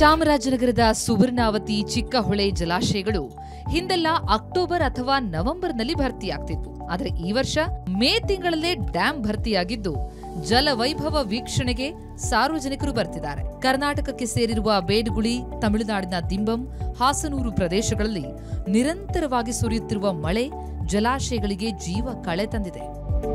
ಚಾಮರಾಜನಗರದ ಸುವರ್ಣಾವತಿ ಚಿಕ್ಕಹೊಳೆ ಜಲಾಶಯಗಳು ಹಿಂದೆಲ್ಲ ಅಕ್ಟೋಬರ್ ಅಥವಾ ನವೆಂಬರ್ನಲ್ಲಿ ಭರ್ತಿಯಾಗ್ತಿದ್ವು ಆದರೆ ಈ ವರ್ಷ ಮೇ ತಿಂಗಳಲ್ಲೇ ಡ್ಯಾಂ ಭರ್ತಿಯಾಗಿದ್ದು ಜಲವೈಭವ ವೀಕ್ಷಣೆಗೆ ಸಾರ್ವಜನಿಕರು ಬರ್ತಿದ್ದಾರೆ ಕರ್ನಾಟಕಕ್ಕೆ ಸೇರಿರುವ ಬೇಡುಗುಳಿ ತಮಿಳುನಾಡಿನ ದಿಂಬಂ ಹಾಸನೂರು ಪ್ರದೇಶಗಳಲ್ಲಿ ನಿರಂತರವಾಗಿ ಸುರಿಯುತ್ತಿರುವ ಮಳೆ ಜಲಾಶಯಗಳಿಗೆ ಜೀವ ಕಳೆ ತಂದಿದೆ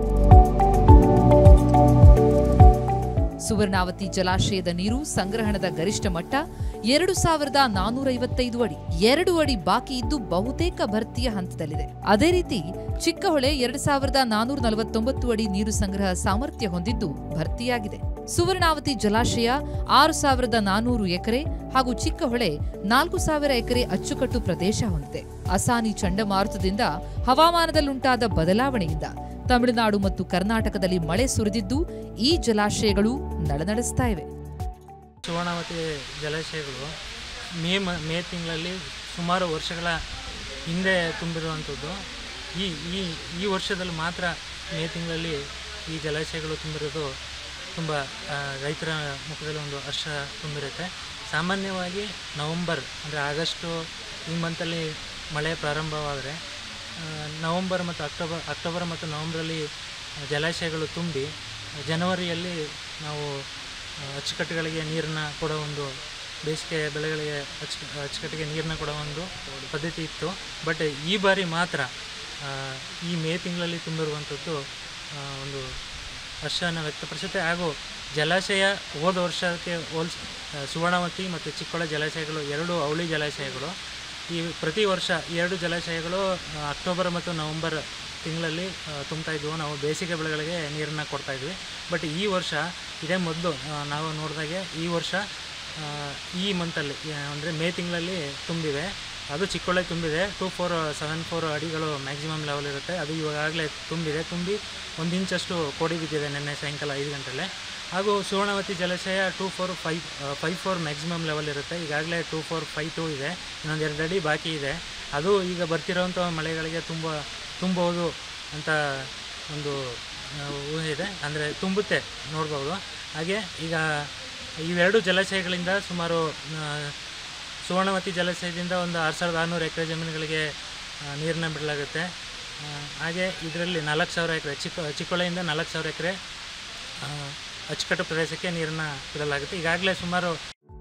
ಸುವರ್ಣಾವತಿ ಜಲಾಶಯದ ನೀರು ಸಂಗ್ರಹಣದ ಗರಿಷ್ಠ ಮಟ್ಟ ಎರಡು ಸಾವಿರದ ನಾನೂರೈವತ್ತೈದು ಅಡಿ ಎರಡು ಅಡಿ ಬಾಕಿ ಇದ್ದು ಬಹುತೇಕ ಭರ್ತಿಯ ಹಂತದಲ್ಲಿದೆ ಅದೇ ರೀತಿ ಚಿಕ್ಕಹೊಳೆ ಎರಡು ಸಾವಿರದ ನಾನೂರ ನಲವತ್ತೊಂಬತ್ತು ಅಡಿ ನೀರು ಸಂಗ್ರಹ ಸಾಮರ್ಥ್ಯ ಹೊಂದಿದ್ದು ಭರ್ತಿಯಾಗಿದೆ ಸುವರ್ಣಾವತಿ ಜಲಾಶಯ ಆರು ಸಾವಿರದ ನಾನೂರು ಎಕರೆ ಹಾಗೂ ಚಿಕ್ಕಹೊಳೆ ನಾಲ್ಕು ಸಾವಿರ ಎಕರೆ ಅಚ್ಚುಕಟ್ಟು ಪ್ರದೇಶ ಹೊಂದಿದೆ ಅಸಾನಿ ಚಂಡಮಾರುತದಿಂದ ಹವಾಮಾನದಲ್ಲುಂಟಾದ ಬದಲಾವಣೆಯಿಂದ ತಮಿಳುನಾಡು ಮತ್ತು ಕರ್ನಾಟಕದಲ್ಲಿ ಮಳೆ ಸುರಿದಿದ್ದು ಈ ಜಲಾಶಯಗಳು ನಳನಳಿಸ್ತಾ ಇವೆ ಸುವರ್ಣಾವತಿ ಜಲಾಶಯಗಳು ಮೇ ಮ ಮೇ ತಿಂಗಳಲ್ಲಿ ಸುಮಾರು ವರ್ಷಗಳ ಹಿಂದೆ ತುಂಬಿರುವಂಥದ್ದು ಈ ಈ ಈ ವರ್ಷದಲ್ಲಿ ಮಾತ್ರ ಮೇ ತಿಂಗಳಲ್ಲಿ ಈ ಜಲಾಶಯಗಳು ತುಂಬಿರೋದು ತುಂಬ ಆ, ರೈತರ ಮುಖದಲ್ಲಿ ಒಂದು ಹರ್ಷ ತುಂಬಿರುತ್ತೆ ಸಾಮಾನ್ಯವಾಗಿ ನವಂಬರ್ ಅಂದರೆ ಆಗಸ್ಟು ಈ ಮಂತಲ್ಲಿ ಮಳೆ ಪ್ರಾರಂಭವಾದರೆ ಆ, ನವಂಬರ್ ಮತ್ತು ಅಕ್ಟೋಬರ್ ಅಕ್ಟೋಬರ್ ಮತ್ತು ನವಂಬರಲ್ಲಿ ಜಲಾಶಯಗಳು ತುಂಬಿ ಜನವರಿಯಲ್ಲಿ ನಾವು ಆ, ಅಚ್ಚುಕಟ್ಟುಗಳಿಗೆ ನೀರನ್ನ ಕೊಡೋ ಒಂದು ಬೇಸಿಗೆ ಬೆಳೆಗಳಿಗೆ ಅಚ್ಚು ಅಚ್ಚುಕಟ್ಟಿಗೆ ನೀರನ್ನ ಕೊಡೋ ಒಂದು ಪದ್ಧತಿ ಇತ್ತು ಬಟ್ ಈ ಬಾರಿ ಮಾತ್ರ ಆ, ಈ ಮೇ ತಿಂಗಳಲ್ಲಿ ತುಂಬಿರುವಂಥದ್ದು ಆ, ಒಂದು ಹರ್ಷನ ವ್ಯಕ್ತಪಡಿಸುತ್ತೆ ಹಾಗೂ ಜಲಾಶಯ ಹೋದ ವರ್ಷಕ್ಕೆ ಹೋಲ್ಸ್ ಆ, ಸುವರ್ಣವತಿ ಮತ್ತು ಚಿಕ್ಕೋಳ ಜಲಾಶಯಗಳು ಎರಡು ಅವಳಿ ಜಲಾಶಯಗಳು ಈ ಪ್ರತಿ ವರ್ಷ ಈ ಎರಡು ಜಲಾಶಯಗಳು ಆ, ಅಕ್ಟೋಬರ್ ಮತ್ತು ನವಂಬರ್ ತಿಂಗಳಲ್ಲಿ ಆ, ತುಂಬ್ತಾ ಇದ್ವು ನಾವು ಬೇಸಿಗೆ ಬೆಳೆಗಳಿಗೆ ನೀರನ್ನು ಕೊಡ್ತಾ ಇದ್ವಿ ಬಟ್ ಈ ವರ್ಷ ಇದೇ ಮೊದಲು ನಾವು ನೋಡಿದಾಗೆ ಈ ವರ್ಷ ಆ, ಈ ಮಂತಲ್ಲಿ ಅಂದರೆ ಮೇ ತಿಂಗಳಲ್ಲಿ ತುಂಬಿವೆ ಅದು ಚಿಕ್ಕೊಳ್ಳೆ ತುಂಬಿದೆ ಟೂ ಫೋರ್ ಸೆವೆನ್ ಫೋರ್ ಅಡಿಗಳು ಮ್ಯಾಕ್ಸಿಮಮ್ ಲೆವೆಲ್ ಇರುತ್ತೆ ಅದು ಇವಾಗಲೇ ತುಂಬಿದೆ ತುಂಬಿ ಒಂದು ಇಂಚಷ್ಟು ಕೋಡಿ ಬಿದ್ದಿದೆ ನಿನ್ನೆ ಸಾಯಂಕಾಲ ಐದು ಗಂಟೆಲೆ ಹಾಗೂ ಸುವರ್ಣವತಿ ಜಲಾಶಯ two four five five four maximum level ಇರುತ್ತೆ ಈಗಾಗಲೇ ಟೂ ಫೋರ್ ಫೈವ್ ಟೂ ಇದೆ ಇನ್ನೊಂದು ಎರಡು ಅಡಿ ಬಾಕಿ ಇದೆ ಅದು ಈಗ ಬರ್ತಿರೋವಂಥ ಮಳೆಗಳಿಗೆ ತುಂಬ ತುಂಬೋದು ಅಂತ ಒಂದು ಆ, ಊಹೆ ಇದೆ ಅಂದರೆ ತುಂಬುತ್ತೆ ನೋಡ್ಬೋದು ಹಾಗೆ ಈಗ ಇವೆರಡು ಜಲಾಶಯಗಳಿಂದ ಸುಮಾರು ಆ, ಸುವರ್ಣವತಿ ಜಲಾಶಯದಿಂದ ಒಂದು ಆರು ಸಾವಿರದ ಆರುನೂರು ಎಕರೆ ಜಮೀನುಗಳಿಗೆ ನೀರನ್ನ ಬಿಡಲಾಗುತ್ತೆ ಆ, ಹಾಗೆ ಇದರಲ್ಲಿ ನಾಲ್ಕು ಸಾವಿರ ಎಕರೆ ಚಿಕ್ಕ ಚಿಕ್ಕೋಳೆಯಿಂದ ನಾಲ್ಕು ಸಾವಿರ ಎಕರೆ ಅಚ್ಚುಕಟ್ಟು ಪ್ರದೇಶಕ್ಕೆ ನೀರನ್ನು ಬಿಡಲಾಗುತ್ತೆ ಈಗಾಗಲೇ ಸುಮಾರು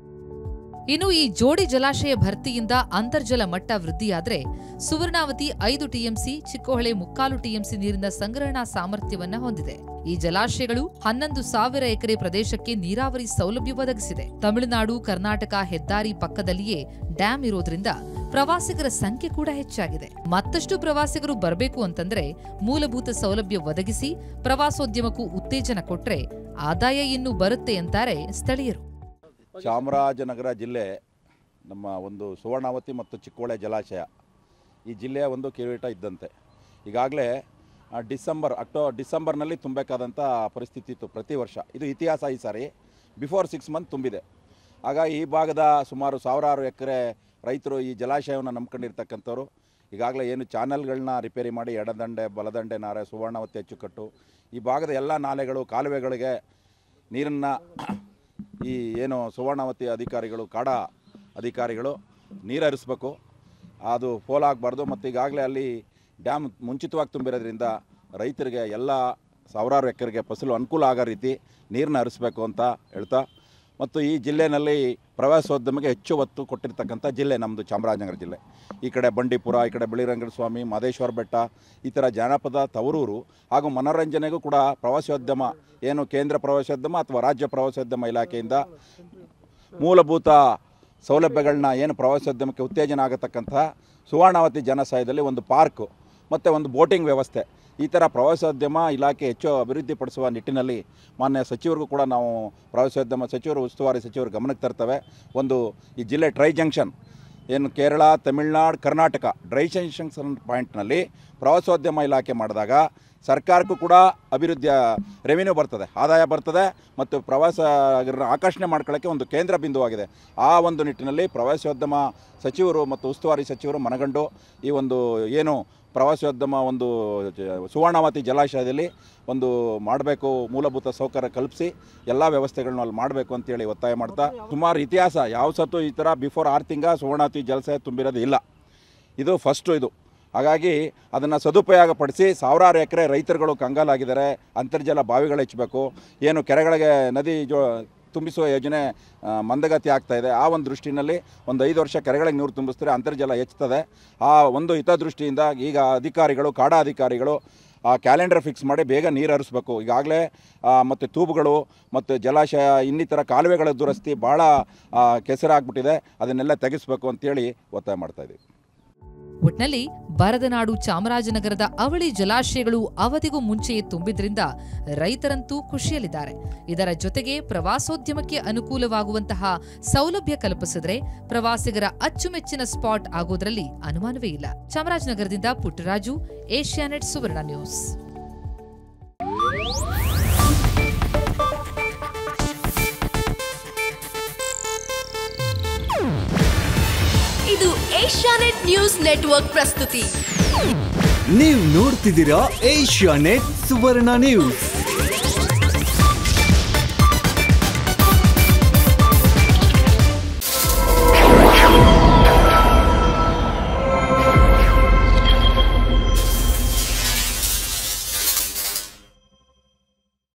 ಇನ್ನು ಈ ಜೋಡಿ ಜಲಾಶಯ ಭರ್ತಿಯಿಂದ ಅಂತರ್ಜಲ ಮಟ್ಟ ವೃದ್ಧಿಯಾದ್ರೆ ಸುವರ್ಣಾವತಿ ಐದು ಟಿಎಂಸಿ ಚಿಕ್ಕೋಹಳೆ ಮುಕ್ಕಾಲು ಟಿಎಂಸಿ ನೀರಿನ ಸಂಗ್ರಹಣಾ ಸಾಮರ್ಥ್ಯವನ್ನ ಹೊಂದಿದೆ ಈ ಜಲಾಶಯಗಳು ಹನ್ನೊಂದು ಸಾವಿರ ಎಕರೆ ಪ್ರದೇಶಕ್ಕೆ ನೀರಾವರಿ ಸೌಲಭ್ಯ ಒದಗಿಸಿದೆ ತಮಿಳುನಾಡು ಕರ್ನಾಟಕ ಹೆದ್ದಾರಿ ಪಕ್ಕದಲ್ಲಿಯೇ ಡ್ಯಾಂ ಇರೋದ್ರಿಂದ ಪ್ರವಾಸಿಗರ ಸಂಖ್ಯೆ ಕೂಡ ಹೆಚ್ಚಾಗಿದೆ ಮತ್ತಷ್ಟು ಪ್ರವಾಸಿಗರು ಬರಬೇಕು ಅಂತಂದ್ರೆ ಮೂಲಭೂತ ಸೌಲಭ್ಯ ಒದಗಿಸಿ ಪ್ರವಾಸೋದ್ಯಮಕ್ಕೂ ಉತ್ತೇಜನ ಕೊಟ್ರೆ ಆದಾಯ ಇನ್ನೂ ಬರುತ್ತೆ ಅಂತಾರೆ ಸ್ಥಳೀಯರು ಚಾಮರಾಜನಗರ ಜಿಲ್ಲೆ ನಮ್ಮ ಒಂದು ಸುವರ್ಣಾವತಿ ಮತ್ತು ಚಿಕ್ಕೋಳೆ ಜಲಾಶಯ ಈ ಜಿಲ್ಲೆಯ ಒಂದು ಕಿರೀಟ ಇದ್ದಂತೆ ಈಗಾಗಲೇ ಆ, ಡಿಸೆಂಬರ್ ಅಕ್ಟೋ ಡಿಸೆಂಬರ್ನಲ್ಲಿ ತುಂಬಬೇಕಾದಂಥ ಪರಿಸ್ಥಿತಿ ಇತ್ತು ಪ್ರತಿ ವರ್ಷ ಇದು ಇತಿಹಾಸ ಈ ಸಾರಿ ಬಿಫೋರ್ ಸಿಕ್ಸ್ ಮಂತ್ ತುಂಬಿದೆ ಆಗ ಈ ಭಾಗದ ಸುಮಾರು ಸಾವಿರಾರು ಎಕರೆ ರೈತರು ಈ ಜಲಾಶಯವನ್ನು ನಂಬ್ಕೊಂಡಿರ್ತಕ್ಕಂಥವ್ರು ಈಗಾಗಲೇ ಏನು ಚಾನಲ್ಗಳನ್ನ ರಿಪೇರಿ ಮಾಡಿ ಎಡದಂಡೆ ಬಲದಂಡೆ ನಾರೆ ಸುವರ್ಣವತಿ ಅಚ್ಚುಕಟ್ಟು ಈ ಭಾಗದ ಎಲ್ಲ ನಾಲೆಗಳು ಕಾಲುವೆಗಳಿಗೆ ನೀರನ್ನು ಈ ಏನು ಸುವರ್ಣವತಿ ಅಧಿಕಾರಿಗಳು ಕಾಡ ಅಧಿಕಾರಿಗಳು ನೀರು ಹರಿಸ್ಬೇಕು ಅದು ಫೋಲ್ ಆಗಬಾರ್ದು ಮತ್ತು ಈಗಾಗಲೇ ಅಲ್ಲಿ ಡ್ಯಾಮ್ ಮುಂಚಿತವಾಗಿ ತುಂಬಿರೋದ್ರಿಂದ ರೈತರಿಗೆ ಎಲ್ಲ ಸಾವಿರಾರು ಎಕರೆಗೆ ಫಸಲು ಅನುಕೂಲ ಆಗೋ ರೀತಿ ನೀರನ್ನ ಹರಿಸ್ಬೇಕು ಅಂತ ಹೇಳ್ತಾ ಮತ್ತು ಈ ಜಿಲ್ಲೆಯಲ್ಲಿ ಪ್ರವಾಸೋದ್ಯಮಕ್ಕೆ ಹೆಚ್ಚು ಒತ್ತು ಕೊಟ್ಟಿರ್ತಕ್ಕಂಥ ಜಿಲ್ಲೆ ನಮ್ಮದು ಚಾಮರಾಜನಗರ ಜಿಲ್ಲೆ ಈ ಕಡೆ ಬಂಡೀಪುರ ಈ ಕಡೆ ಬಿಳಿರಂಗನ ಸ್ವಾಮಿ ಮಾದೇಶ್ವರ ಬೆಟ್ಟ ಈ ಥರ ಜಾನಪದ ತವರೂರು ಹಾಗೂ ಮನೋರಂಜನೆಗೂ ಕೂಡ ಪ್ರವಾಸೋದ್ಯಮ ಏನು ಕೇಂದ್ರ ಪ್ರವಾಸೋದ್ಯಮ ಅಥವಾ ರಾಜ್ಯ ಪ್ರವಾಸೋದ್ಯಮ ಇಲಾಖೆಯಿಂದ ಮೂಲಭೂತ ಸೌಲಭ್ಯಗಳನ್ನ ಏನು ಪ್ರವಾಸೋದ್ಯಮಕ್ಕೆ ಉತ್ತೇಜನ ಆಗತಕ್ಕಂಥ ಸುವರ್ಣಾವತಿ ಜಲಾಶಯದಲ್ಲಿ ಒಂದು ಪಾರ್ಕು ಮತ್ತು ಒಂದು ಬೋಟಿಂಗ್ ವ್ಯವಸ್ಥೆ ಈ ಥರ ಪ್ರವಾಸೋದ್ಯಮ ಇಲಾಖೆ ಹೆಚ್ಚು ಅಭಿವೃದ್ಧಿಪಡಿಸುವ ನಿಟ್ಟಿನಲ್ಲಿ ಮಾನ್ಯ ಸಚಿವರಿಗೂ ಕೂಡ ನಾವು ಪ್ರವಾಸೋದ್ಯಮ ಸಚಿವರು ಉಸ್ತುವಾರಿ ಸಚಿವರು ಗಮನಕ್ಕೆ ತರ್ತೇವೆ ಒಂದು ಈ ಜಿಲ್ಲೆ ಟ್ರೈ ಜಂಕ್ಷನ್ ಏನು ಕೇರಳ ತಮಿಳ್ನಾಡು ಕರ್ನಾಟಕ ಡ್ರೈ ಜಂಕ್ಷನ್ ಪಾಯಿಂಟ್ನಲ್ಲಿ ಪ್ರವಾಸೋದ್ಯಮ ಇಲಾಖೆ ಮಾಡಿದಾಗ ಸರ್ಕಾರಕ್ಕೂ ಕೂಡ ಅಭಿವೃದ್ಧಿಯ ರೆವಿನ್ಯೂ ಬರ್ತದೆ ಆದಾಯ ಬರ್ತದೆ ಮತ್ತು ಪ್ರವಾಸಗರನ್ನ ಆಕರ್ಷಣೆ ಮಾಡ್ಕೊಳ್ಳೋಕ್ಕೆ ಒಂದು ಕೇಂದ್ರ ಬಿಂದುವಾಗಿದೆ ಆ ಒಂದು ನಿಟ್ಟಿನಲ್ಲಿ ಪ್ರವಾಸೋದ್ಯಮ ಸಚಿವರು ಮತ್ತು ಉಸ್ತುವಾರಿ ಸಚಿವರು ಮನಗಂಡು ಈ ಒಂದು ಏನು ಪ್ರವಾಸೋದ್ಯಮ ಒಂದು ಜ- ಸುವರ್ಣವತಿ ಜಲಾಶಯದಲ್ಲಿ ಒಂದು ಮಾಡಬೇಕು ಮೂಲಭೂತ ಸೌಕರ್ಯ ಕಲ್ಪಿಸಿ ಎಲ್ಲ ವ್ಯವಸ್ಥೆಗಳನ್ನ ಅಲ್ಲಿ ಮಾಡಬೇಕು ಅಂತೇಳಿ ಒತ್ತಾಯ ಮಾಡ್ತಾ ಸುಮಾರು ಇತಿಹಾಸ ಯಾವ ಸತ್ತು ಈ ಥರ ಬಿಫೋರ್ ಆರು ತಿಂಗ ಸುವರ್ಣವತಿ ಜಲಾಶಯ ತುಂಬಿರೋದು ಇಲ್ಲ ಇದು ಫಸ್ಟು ಇದು ಹಾಗಾಗಿ ಅದನ್ನು ಸದುಪಯೋಗಪಡಿಸಿ ಸಾವಿರಾರು ಎಕರೆ ರೈತರುಗಳು ಕಂಗಾಲಾಗಿದ್ದಾರೆ ಅಂತರ್ಜಲ ಬಾವಿಗಳು ಹೆಚ್ಚಬೇಕು ಏನು ಕೆರೆಗಳಿಗೆ ನದಿ ಜೋ ತುಂಬಿಸುವ ಯೋಜನೆ ಆ, ಮಂದಗತಿ ಆಗ್ತಾ ಇದೆ ಆ ಒಂದು ದೃಷ್ಟಿನಲ್ಲಿ ಒಂದು ಐದು ವರ್ಷ ಕೆರೆಗಳಿಗೆ ನೀರು ತುಂಬಿಸಿದ್ರೆ ಅಂತರ್ಜಲ ಹೆಚ್ಚುತ್ತದೆ ಆ ಒಂದು ಹಿತದೃಷ್ಟಿಯಿಂದ ಈಗ ಅಧಿಕಾರಿಗಳು ಕಾಡಾ ಅಧಿಕಾರಿಗಳು ಆ ಕ್ಯಾಲೆಂಡರ್ ಫಿಕ್ಸ್ ಮಾಡಿ ಬೇಗ ನೀರು ಹರಿಸ್ಬೇಕು ಈಗಾಗಲೇ ಮತ್ತು ತೂಬುಗಳು ಮತ್ತು ಜಲಾಶಯ ಇನ್ನಿತರ ಕಾಲುವೆಗಳ ದುರಸ್ತಿ ಭಾಳ ಆ, ಕೆಸರಾಗ್ಬಿಟ್ಟಿದೆ ಅದನ್ನೆಲ್ಲ ತೆಗೆಸಬೇಕು ಅಂತೇಳಿ ಒತ್ತಾಯ ಮಾಡ್ತಾ ಇದ್ದೀವಿ ಒಟ್ನಲ್ಲಿ ಬರದ ನಾಡು ಚಾಮರಾಜನಗರದ ಅವಳಿ ಜಲಾಶಯಗಳು ಅವಧಿಗೂ ಮುಂಚೆಯೇ ತುಂಬಿದ್ರಿಂದ ರೈತರಂತೂ ಖುಷಿಯಲ್ಲಿದ್ದಾರೆ ಇದರ ಜೊತೆಗೆ ಪ್ರವಾಸೋದ್ಯಮಕ್ಕೆ ಅನುಕೂಲವಾಗುವಂತಹ ಸೌಲಭ್ಯ ಕಲ್ಪಿಸಿದ್ರೆ ಪ್ರವಾಸಿಗರ ಅಚ್ಚುಮೆಚ್ಚಿನ ಸ್ಪಾಟ್ ಆಗೋದ್ರಲ್ಲಿ ಅನುಮಾನವೇ ಇಲ್ಲ ಚಾಮರಾಜನಗರದಿಂದ ಪುಟ್ಟರಾಜು ಏಷ್ಯಾನೆಟ್ ಸುವರ್ಣ ನ್ಯೂಸ್ ಇದು ಏಷ್ಯಾನೆಟ್ ನ್ಯೂಸ್ ನೆಟ್ವರ್ಕ್ ಪ್ರಸ್ತುತಿ ನೀವು ನೋಡ್ತಿದ್ದೀರಾ ಏಷ್ಯಾ ನೆಟ್ ಸುವರ್ಣ ನ್ಯೂಸ್